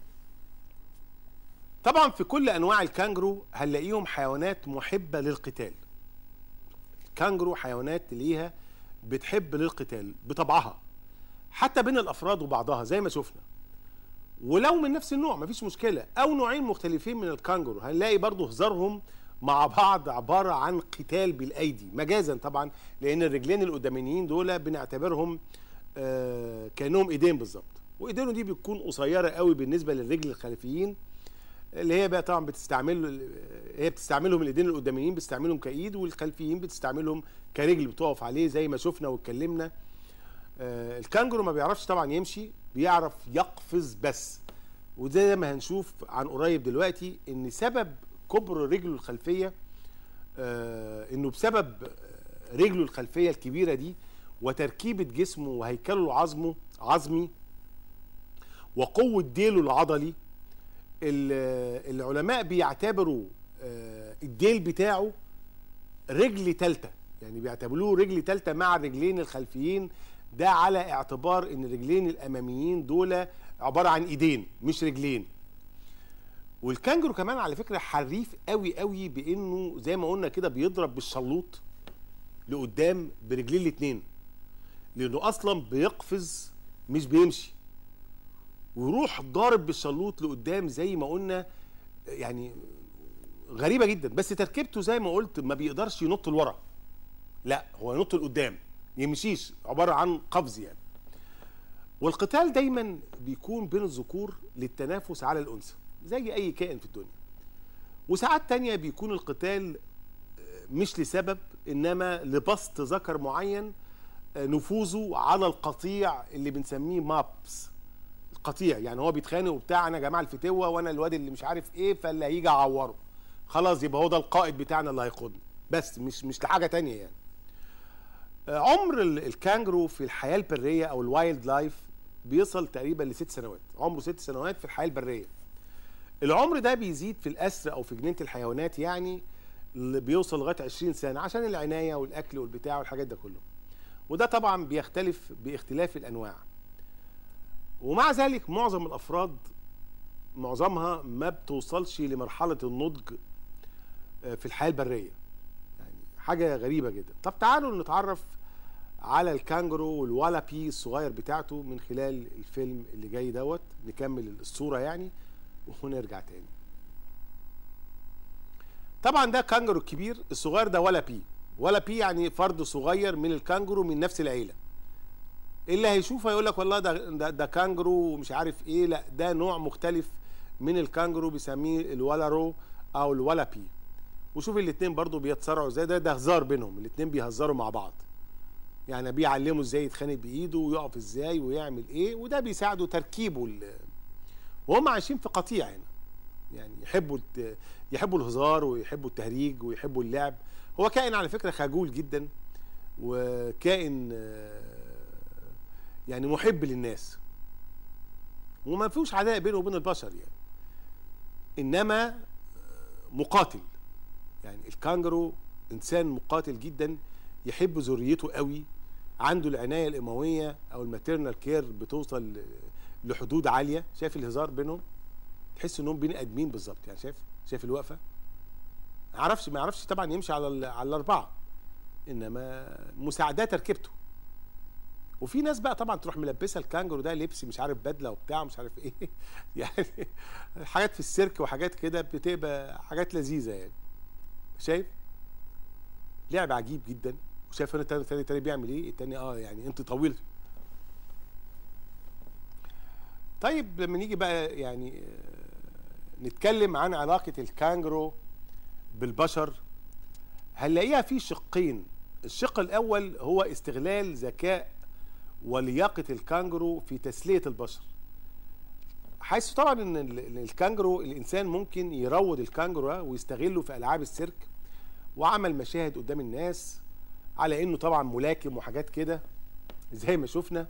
طبعا في كل انواع الكانجرو هنلاقيهم حيوانات محبه للقتال الكانجرو حيوانات ليها بتحب للقتال بطبعها حتى بين الافراد وبعضها زي ما شفنا ولو من نفس النوع مفيش مشكله او نوعين مختلفين من الكانجرو هنلاقي برضو هزارهم مع بعض عباره عن قتال بالايدي مجازا طبعا لان الرجلين القدامانيين دول بنعتبرهم آه كانهم ايدين بالظبط وايدينه دي بتكون قصيره قوي بالنسبه للرجل الخلفيين اللي هي بقى طبعا بتستعمل هي بتستعملهم الايدين القداميين بتستعملهم كايد والخلفيين بتستعملهم كرجل بتقف عليه زي ما شفنا واتكلمنا آه الكانجرو ما بيعرفش طبعا يمشي بيعرف يقفز بس وزي ما هنشوف عن قريب دلوقتي ان سبب كبر رجله الخلفيه آه انه بسبب رجله الخلفيه الكبيره دي وتركيبه جسمه وهيكله العظمه عظمي وقوه ديله العضلي ال- العلماء بيعتبروا آه، الديل بتاعه رجل تالتة يعني بيعتبروه رجل تالتة مع الرجلين الخلفيين ده على اعتبار ان الرجلين الاماميين دول عبارة عن ايدين مش رجلين والكانجرو كمان على فكرة حريف قوي قوي بانه زي ما قلنا كده بيضرب بالشلوط لقدام برجلين الاتنين لانه اصلا بيقفز مش بيمشي ويروح ضارب بالشلوط لقدام زي ما قلنا يعني غريبه جدا بس تركيبته زي ما قلت ما بيقدرش ينط لورا لا هو ينط لقدام يمشيش عباره عن قفز يعني والقتال دايما بيكون بين الذكور للتنافس على الانثى زي اي كائن في الدنيا وساعات تانية بيكون القتال آه، مش لسبب انما لبسط ذكر معين آه، نفوذه على القطيع اللي بنسميه مابس قطيع يعني هو بيتخانق وبتاع انا يا جماعه الفتوه وانا الواد اللي مش عارف ايه فاللي هيجي اعوره خلاص يبقى هو ده القائد بتاعنا اللي هيقودنا بس مش مش لحاجه تانية يعني آه، عمر ال- الكانجرو في الحياه البريه او الوايلد لايف بيصل تقريبا لست سنوات عمره ست سنوات في الحياه البريه العمر ده بيزيد في الاسر او في جنينه الحيوانات يعني اللي بيوصل لغايه 20 سنه عشان العنايه والاكل والبتاع والحاجات ده كله وده طبعا بيختلف باختلاف الانواع ومع ذلك معظم الافراد معظمها ما بتوصلش لمرحله النضج آه، في الحياه البريه يعني حاجه غريبه جدا طب تعالوا نتعرف على الكانجرو والوالابي الصغير بتاعته من خلال الفيلم اللي جاي دوت نكمل الصوره يعني ونرجع تاني طبعا ده كانجرو الكبير الصغير ده والابي والابي يعني فرد صغير من الكانجرو من نفس العيله اللي هيشوفه هيقول لك والله ده, ده ده كانجرو ومش عارف ايه لا ده نوع مختلف من الكانجرو بيسميه الولارو او الولابي وشوف الاتنين برضو بيتصارعوا ازاي ده ده هزار بينهم الاتنين بيهزروا مع بعض يعني بيعلمه ازاي يتخانق بايده ويقف ازاي ويعمل ايه وده بيساعده تركيبه ال- وهم عايشين في قطيع هنا يعني يحبوا الت- يحبوا الهزار ويحبوا التهريج ويحبوا اللعب هو كائن على فكره خجول جدا وكائن آه، يعني محب للناس وما فيهوش عداء بينه وبين البشر يعني انما آه، مقاتل يعني الكانجرو انسان مقاتل جدا يحب ذريته قوي عنده العنايه الامويه او الماتيرنال كير بتوصل ل- لحدود عاليه شايف الهزار بينهم تحس انهم بني ادمين بالظبط يعني شايف شايف الوقفه ما يعرفش ما يعرفش طبعا يمشي على ال- على الاربعه انما مساعدات تركيبته وفي ناس بقى طبعا تروح ملبسه الكانجرو ده لبس مش عارف بدله وبتاع مش عارف ايه يعني حاجات في السيرك وحاجات كده بتبقى حاجات لذيذه يعني شايف لعب عجيب جدا وشايف هنا التاني التاني التاني بيعمل ايه التاني اه يعني انت طويل طيب لما نيجي بقى يعني آه، نتكلم عن علاقة الكانجرو بالبشر هنلاقيها في شقين الشق الأول هو استغلال ذكاء ولياقة الكانجرو في تسلية البشر حيث طبعا ان ال- إن الكانجرو الانسان ممكن يروض الكانجرو ده ويستغله في العاب السيرك وعمل مشاهد قدام الناس على انه طبعا ملاكم وحاجات كده زي ما شفنا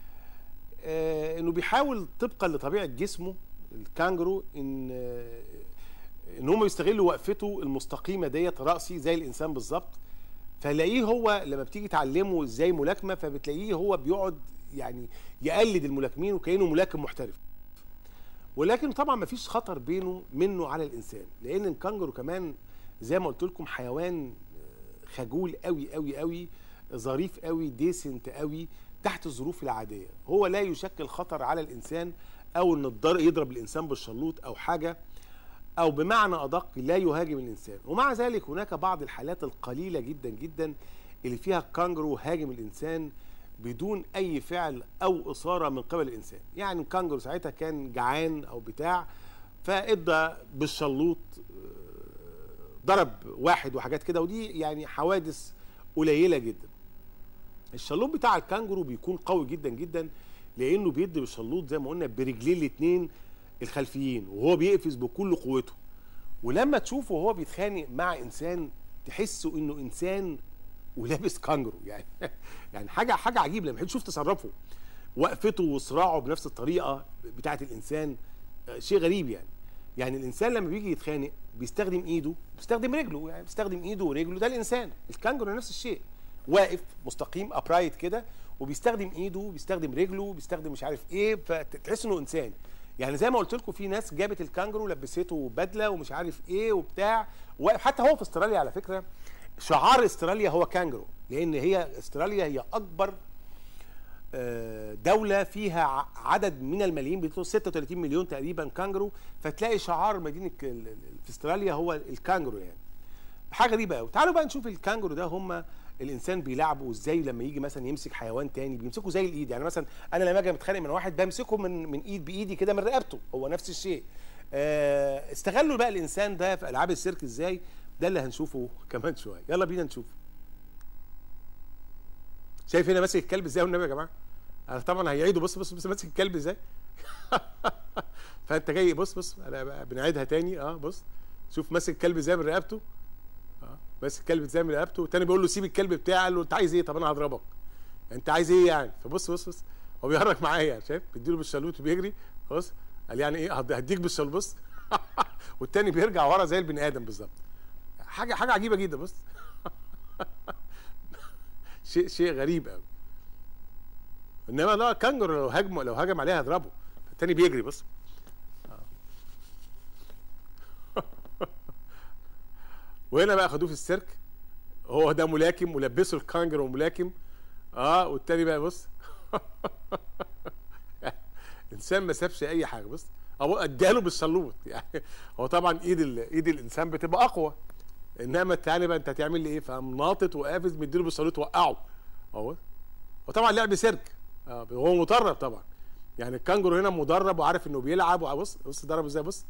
آه، انه بيحاول طبقا لطبيعه جسمه الكانجرو ان آه، ان هم يستغلوا وقفته المستقيمه ديت راسي زي الانسان بالظبط فلاقيه هو لما بتيجي تعلمه ازاي ملاكمه فبتلاقيه هو بيقعد يعني يقلد الملاكمين وكانه ملاكم محترف ولكن طبعا ما فيش خطر بينه منه على الانسان لان الكانجرو كمان زي ما قلت لكم حيوان آه، خجول قوي قوي قوي ظريف قوي ديسنت قوي تحت الظروف العاديه هو لا يشكل خطر على الانسان او ان الضر- يضرب الانسان بالشلوط او حاجه او بمعنى ادق لا يهاجم الانسان ومع ذلك هناك بعض الحالات القليله جدا جدا اللي فيها الكانجرو هاجم الانسان بدون اي فعل او اثاره من قبل الانسان يعني الكانجرو ساعتها كان جعان او بتاع فادى بالشلوط آه، ضرب واحد وحاجات كده ودي يعني حوادث قليله جدا الشلوط بتاع الكانجرو بيكون قوي جدا جدا لانه بيدي بالشلوط زي ما قلنا برجليه الاثنين الخلفيين وهو بيقفز بكل قوته ولما تشوفه وهو بيتخانق مع انسان تحسه انه انسان ولابس كانجرو يعني يعني حاجه حاجه عجيبه لما تشوف تصرفه وقفته وصراعه بنفس الطريقه بتاعه الانسان آه، شيء غريب يعني يعني الانسان لما بيجي يتخانق بيستخدم ايده بيستخدم رجله يعني بيستخدم ايده ورجله ده الانسان الكانجرو نفس الشيء واقف مستقيم ابرايت كده وبيستخدم ايده بيستخدم رجله بيستخدم مش عارف ايه فتحس انه انسان يعني زي ما قلت لكم في ناس جابت الكانجرو لبسته بدله ومش عارف ايه وبتاع واقف حتى هو في استراليا على فكره شعار استراليا هو كانجرو لان هي استراليا هي اكبر آه، دولة فيها ع- عدد من الملايين بتوصل 36 مليون تقريبا كانجرو فتلاقي شعار مدينة ك- ال- ال- في استراليا هو الكانجرو يعني حاجة غريبة قوي تعالوا بقى نشوف الكانجرو ده هم الانسان بيلعبه ازاي لما يجي مثلا يمسك حيوان تاني بيمسكه زي الايد يعني مثلا انا لما اجي متخانق من واحد بمسكه من من ايد بايدي كده من رقبته هو نفس الشيء آه، استغلوا بقى الانسان ده في العاب السيرك ازاي ده اللي هنشوفه كمان شويه يلا بينا نشوف شايف هنا ماسك الكلب ازاي والنبي يا جماعه انا طبعا هيعيدوا بص بص بص ماسك الكلب ازاي فانت جاي بص بص انا بقى بنعيدها تاني اه بص شوف ماسك كلب زي من رقبته اه ماسك كلب زي من رقبته والتاني بيقول له سيب الكلب بتاعي قال له انت عايز ايه طب انا هضربك انت عايز ايه يعني فبص بص بص هو بيهرج معايا شايف بيديله بالشالوت وبيجري بص قال يعني ايه هد- هديك بالشالوت بص والتاني بيرجع ورا زي البني ادم بالظبط حاجه حاجه عجيبه جدا بص شيء شيء غريب قوي انما لا كانجر لو هجم لو هجم عليها هضربه التاني بيجري بص وهنا بقى خدوه في السيرك هو ده ملاكم ولبسه الكانجر ملاكم اه والتاني بقى بص انسان ما سابش اي حاجه بص او اداله بالشلوط يعني هو طبعا ايد ال... ايد الانسان بتبقى اقوى انما التاني بقى انت هتعمل لي ايه فقام ناطط وقافز مديله بالشلوط وقعه اهو وطبعا لعب سيرك اه هو مدرب طبعا يعني الكانجرو هنا مدرب وعارف انه بيلعب وبص بص ضربه ازاي بص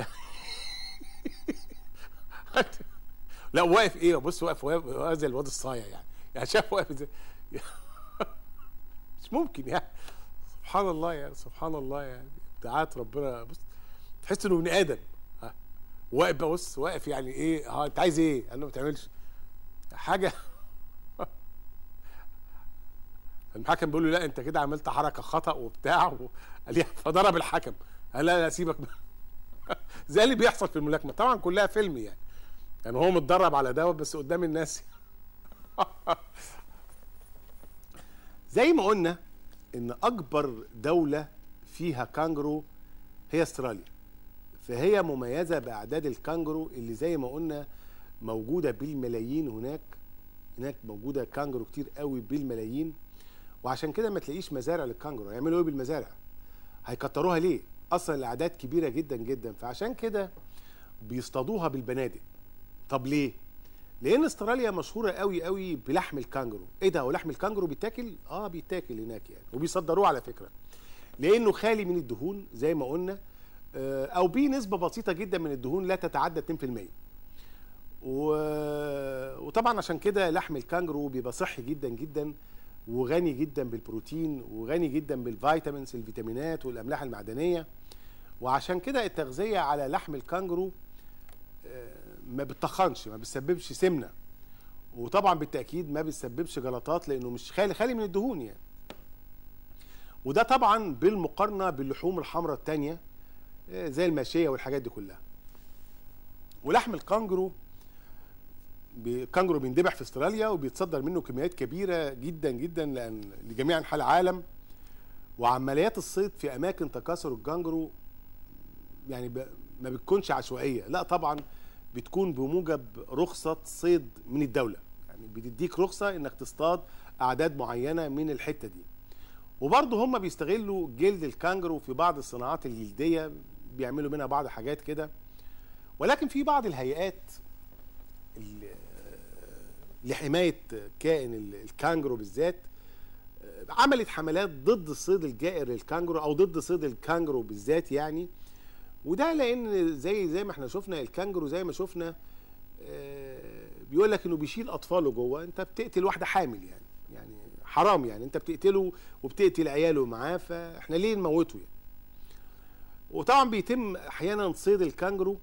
لا واقف ايه بص واقف واقف واقف زي الواد الصايع يعني يعني شاف واقف ازاي مش ممكن يعني سبحان الله يعني سبحان الله يعني ابداعات ربنا بص تحس انه بني ادم ها. واقف بقى بص واقف يعني ايه ها انت عايز ايه؟ قال له ما تعملش حاجه الحكم بيقول له لا انت كده عملت حركه خطا وبتاع و... قال لي فضرب الحكم قال لا لا سيبك زي اللي بيحصل في الملاكمه طبعا كلها فيلم يعني يعني هو متدرب على دوت بس قدام الناس زي ما قلنا ان اكبر دوله فيها كانجرو هي استراليا فهي مميزه باعداد الكانجرو اللي زي ما قلنا موجوده بالملايين هناك هناك موجوده كانجرو كتير قوي بالملايين وعشان كده ما تلاقيش مزارع للكانجرو هيعملوا ايه بالمزارع هيكتروها ليه اصلا الاعداد كبيره جدا جدا فعشان كده بيصطادوها بالبنادق طب ليه لان استراليا مشهوره قوي قوي بلحم الكانجرو ايه ده هو لحم الكانجرو بيتاكل اه بيتاكل هناك يعني وبيصدروه على فكره لانه خالي من الدهون زي ما قلنا آه، او بيه نسبه بسيطه جدا من الدهون لا تتعدى 2% و... وطبعا عشان كده لحم الكانجرو بيبقى صحي جدا جدا وغني جدا بالبروتين وغني جدا بالفيتامينز الفيتامينات والاملاح المعدنيه وعشان كده التغذيه على لحم الكانجرو آه، ما بتخنش ما بتسببش سمنه وطبعا بالتاكيد ما بتسببش جلطات لانه مش خالي خالي من الدهون يعني وده طبعا بالمقارنه باللحوم الحمراء التانية آه، زي الماشيه والحاجات دي كلها ولحم الكانجرو بي- الكانجرو بيندبح في استراليا وبيتصدر منه كميات كبيره جدا جدا لان لجميع انحاء العالم وعمليات الصيد في اماكن تكاثر الكانجرو يعني ب... ما بتكونش عشوائيه لا طبعا بتكون بموجب رخصه صيد من الدوله يعني بتديك رخصه انك تصطاد اعداد معينه من الحته دي وبرضه هم بيستغلوا جلد الكانجرو في بعض الصناعات الجلديه بيعملوا منها بعض حاجات كده ولكن في بعض الهيئات ال- لحمايه كائن ال- الكانجرو بالذات عملت حملات ضد الصيد الجائر للكانجرو او ضد صيد الكانجرو بالذات يعني وده لان زي زي ما احنا شفنا الكانجرو زي ما شفنا آه، بيقول لك انه بيشيل اطفاله جوه انت بتقتل واحده حامل يعني يعني حرام يعني انت بتقتله وبتقتل عياله معاه فاحنا ليه نموته يعني وطبعا بيتم احيانا صيد الكانجرو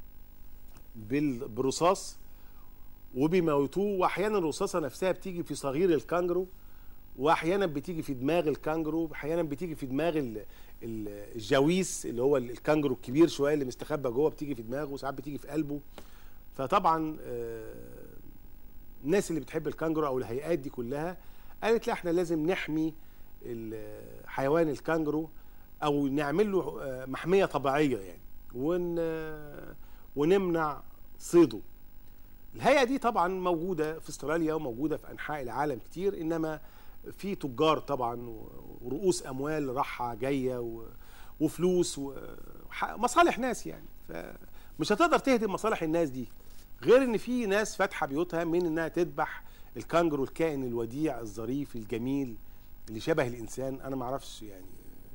بال- بالرصاص وبيموتوه واحيانا الرصاصه نفسها بتيجي في صغير الكانجرو واحيانا بتيجي في دماغ الكانجرو واحيانا بتيجي في دماغ ال- ال- الجاويس اللي هو الكانجرو الكبير شويه اللي مستخبى جوه بتيجي في دماغه وساعات بتيجي في قلبه فطبعا آه، الناس اللي بتحب الكانجرو او الهيئات دي كلها قالت لا احنا لازم نحمي ال- حيوان الكانجرو او نعمل له آه، محميه طبيعيه يعني ون آه، ونمنع صيده الهيئه دي طبعا موجوده في استراليا وموجوده في انحاء العالم كتير انما في تجار طبعا و- ورؤوس اموال راحه جايه و- وفلوس ومصالح ناس يعني فمش هتقدر تهدم مصالح الناس دي غير ان في ناس فاتحه بيوتها من انها تذبح الكانجرو الكائن الوديع الظريف الجميل اللي شبه الانسان انا ما اعرفش يعني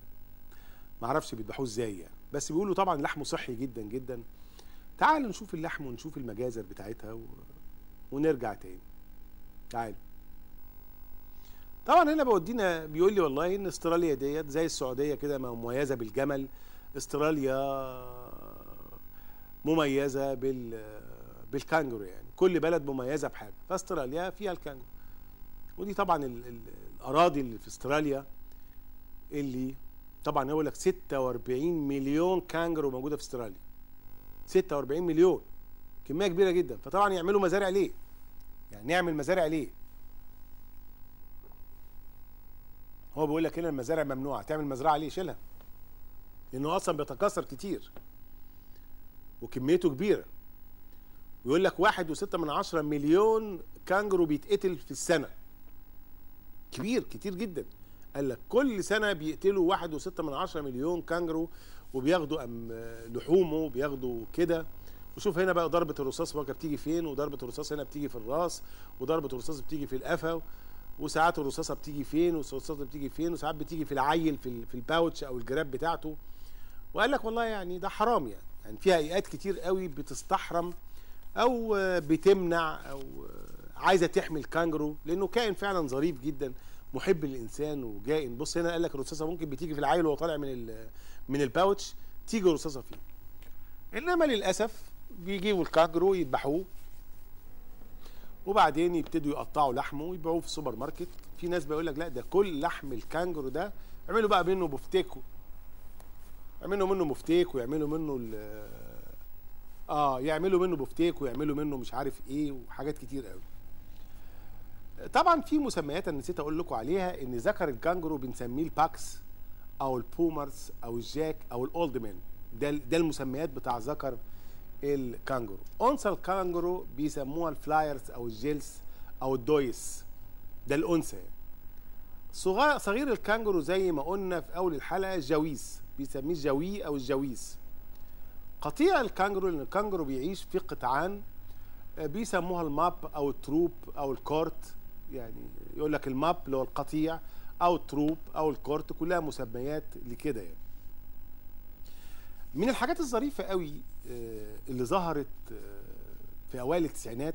ما اعرفش بيذبحوه ازاي يعني بس بيقولوا طبعا لحمه صحي جدا جدا تعالوا نشوف اللحم ونشوف المجازر بتاعتها و... ونرجع تاني تعالوا طبعا هنا بودينا بيقول لي والله ان استراليا ديت زي السعوديه كده مميزه بالجمل استراليا مميزه بال بالكانجرو يعني كل بلد مميزه بحاجه فاستراليا فيها الكانجرو ودي طبعا ال ال الاراضي اللي في استراليا اللي طبعا يقول لك 46 مليون كانجرو موجوده في استراليا 46 مليون كميه كبيره جدا فطبعا يعملوا مزارع ليه يعني نعمل مزارع ليه هو بيقول لك هنا المزارع ممنوعه تعمل مزرعه ليه شيلها لانه اصلا بيتكاثر كتير وكميته كبيره ويقول لك واحد وستة من عشرة مليون كانجرو بيتقتل في السنة كبير كتير جدا قال لك كل سنة بيقتلوا واحد وستة من عشرة مليون كانجرو وبياخدوا أم لحومه بياخدوا كده وشوف هنا بقى ضربة الرصاص بقى بتيجي فين وضربة الرصاص هنا بتيجي في الراس وضربة الرصاص بتيجي في القفا وساعات الرصاصة بتيجي فين والرصاصة بتيجي فين وساعات بتيجي في العيل في في الباوتش او الجراب بتاعته وقال لك والله يعني ده حرام يعني يعني فيها هيئات كتير قوي بتستحرم او بتمنع او عايزه تحمي الكانجرو لانه كائن فعلا ظريف جدا محب للانسان وجائن بص هنا قال لك الرصاصه ممكن بتيجي في العيل وهو طالع من من الباوتش تيجي الرصاصه فيه انما للاسف بيجيبوا الكانجرو يذبحوه وبعدين يبتدوا يقطعوا لحمه ويبيعوه في السوبر ماركت في ناس بيقول لك لا ده كل لحم الكانجرو ده اعملوا بقى منه بفتيكو يعملوا منه مفتيك ويعملوا منه اه يعملوا منه بفتيك ويعملوا منه مش عارف ايه وحاجات كتير قوي طبعا في مسميات انا نسيت اقول لكم عليها ان ذكر الكانجرو بنسميه الباكس او البومرز او الجاك او الاولد مان ده ده المسميات بتاع ذكر الكانجرو انثى الكانجرو بيسموها الفلايرز او الجيلز او الدويس ده الانثى صغير صغير الكانجرو زي ما قلنا في اول الحلقه جويس بيسميه الجوي او الجويس قطيع الكانجرو لان الكانجرو بيعيش في قطعان بيسموها الماب او التروب او الكورت يعني يقول لك الماب اللي هو القطيع او التروب او الكورت كلها مسميات لكده يعني من الحاجات الظريفه قوي اللي ظهرت في اوائل التسعينات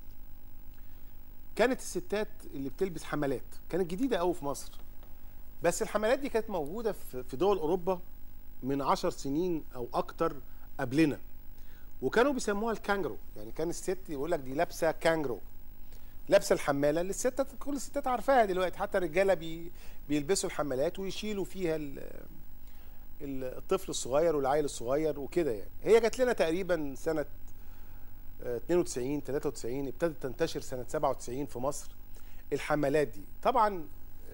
كانت الستات اللي بتلبس حملات كانت جديده قوي في مصر بس الحملات دي كانت موجوده في دول اوروبا من عشر سنين او اكتر قبلنا وكانوا بيسموها الكانجرو يعني كان الست يقول لك دي لابسه كانجرو لابسه الحماله اللي الستات كل الستات عارفاها دلوقتي حتى الرجاله بي بيلبسوا الحمالات ويشيلوا فيها الطفل الصغير والعيل الصغير وكده يعني هي جات لنا تقريبا سنه 92 93 ابتدت تنتشر سنه 97 في مصر الحملات دي طبعا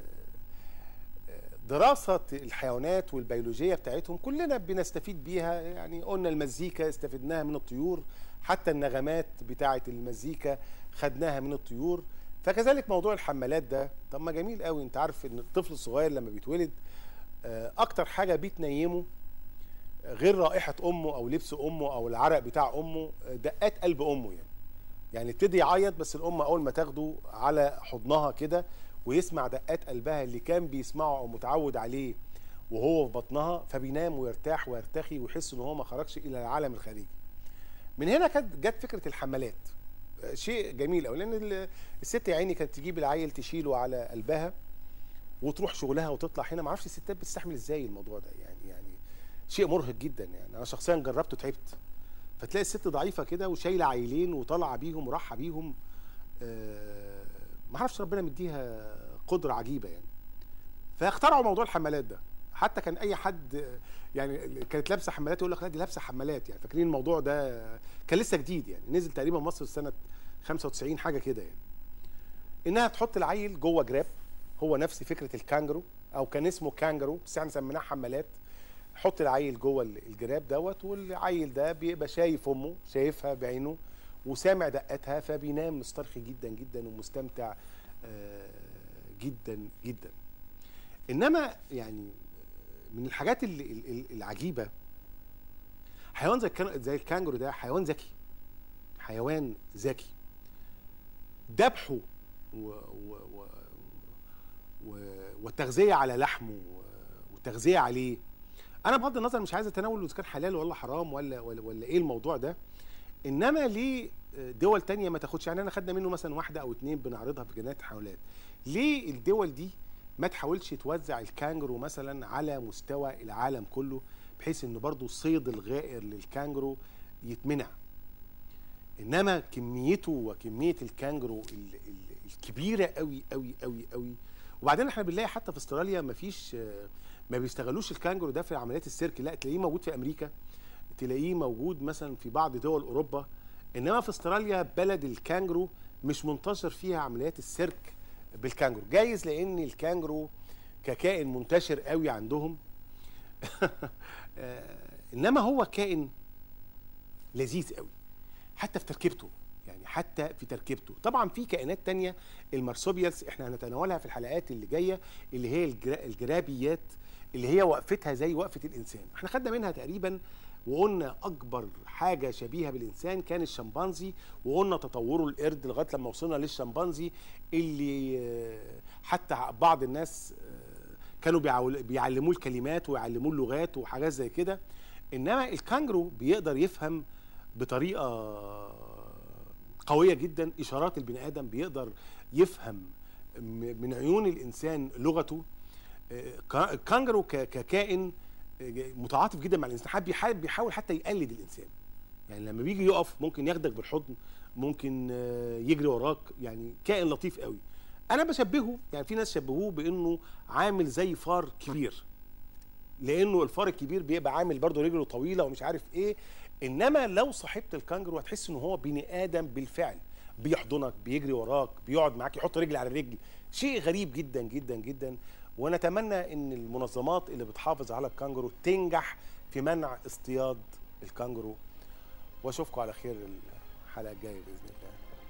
دراسة الحيوانات والبيولوجية بتاعتهم كلنا بنستفيد بيها يعني قلنا المزيكا استفدناها من الطيور حتى النغمات بتاعة المزيكا خدناها من الطيور فكذلك موضوع الحملات ده طب ما جميل قوي انت عارف ان الطفل الصغير لما بيتولد اكتر حاجة بتنيمه غير رائحة امه او لبس امه او العرق بتاع امه دقات قلب امه يعني يعني ابتدي يعيط بس الام اول ما تاخده على حضنها كده ويسمع دقات قلبها اللي كان بيسمعه او متعود عليه وهو في بطنها فبينام ويرتاح ويرتخي ويحس ان هو ما خرجش الى العالم الخارجي. من هنا كانت جت فكره الحملات. شيء جميل قوي لان الست يا عيني كانت تجيب العيل تشيله على قلبها وتروح شغلها وتطلع هنا ما اعرفش الستات بتستحمل ازاي الموضوع ده يعني يعني شيء مرهق جدا يعني انا شخصيا جربته تعبت فتلاقي الست ضعيفه كده وشايله عيلين وطالعه بيهم وراحه بيهم آه ما اعرفش ربنا مديها قدره عجيبه يعني فاخترعوا موضوع الحمالات ده حتى كان اي حد يعني كانت لابسه حمالات يقول لك لا دي لابسه حمالات يعني فاكرين الموضوع ده كان لسه جديد يعني نزل تقريبا مصر سنه 95 حاجه كده يعني انها تحط العيل جوه جراب هو نفس فكره الكانجرو او كان اسمه كانجرو بس احنا سميناه حمالات حط العيل جوه الجراب دوت والعيل ده بيبقى شايف امه شايفها بعينه وسامع دقاتها فبينام مسترخي جدا جدا ومستمتع جدا جدا انما يعني من الحاجات اللي العجيبه حيوان زي زي الكانجرو ده حيوان ذكي حيوان ذكي ذبحه و و و و والتغذيه على لحمه والتغذيه عليه انا بغض النظر مش عايز اتناول اذا كان حلال ولا حرام ولا ولا, ولا ايه الموضوع ده انما ليه دول تانية ما تاخدش يعني انا خدنا منه مثلا واحده او اتنين بنعرضها في جنات الحيوانات ليه الدول دي ما تحاولش توزع الكانجرو مثلا على مستوى العالم كله بحيث ان برضو الصيد الغائر للكانجرو يتمنع انما كميته وكميه الكانجرو ال- ال- الكبيره قوي قوي قوي قوي وبعدين احنا بنلاقي حتى في استراليا ما فيش ما بيستغلوش الكانجرو ده في عمليات السيرك لا تلاقيه موجود في امريكا تلاقيه موجود مثلا في بعض دول اوروبا انما في استراليا بلد الكانجرو مش منتشر فيها عمليات السيرك بالكانجرو جايز لان الكانجرو ككائن منتشر قوي عندهم آه، انما هو كائن لذيذ قوي حتى في تركيبته يعني حتى في تركيبته طبعا في كائنات تانية المارسوبيالس احنا هنتناولها في الحلقات اللي جايه اللي هي الجرا- الجرابيات اللي هي وقفتها زي وقفه الانسان احنا خدنا منها تقريبا وقلنا اكبر حاجه شبيهه بالانسان كان الشمبانزي وقلنا تطوره القرد لغايه لما وصلنا للشمبانزي اللي آه، حتى بعض الناس آه، كانوا بيعول- بيعلموه الكلمات ويعلموه اللغات وحاجات زي كده انما الكانجرو بيقدر يفهم بطريقه قويه جدا اشارات البني ادم بيقدر يفهم م- من عيون الانسان لغته آه، كا- الكانجرو ك- ككائن آه، متعاطف جدا مع الانسان حد بيحاول بيحاول حتى يقلد الانسان يعني لما بيجي يقف ممكن ياخدك بالحضن ممكن آه، يجري وراك يعني كائن لطيف قوي انا بشبهه يعني في ناس شبهوه بانه عامل زي فار كبير لانه الفار الكبير بيبقى عامل برضه رجله طويله ومش عارف ايه انما لو صاحبت الكانجرو هتحس ان هو بني ادم بالفعل بيحضنك بيجري وراك بيقعد معاك يحط رجل على رجل شيء غريب جدا جدا جدا ونتمنى ان المنظمات اللي بتحافظ على الكانجرو تنجح في منع اصطياد الكانجرو واشوفكم على خير الحلقه الجايه باذن الله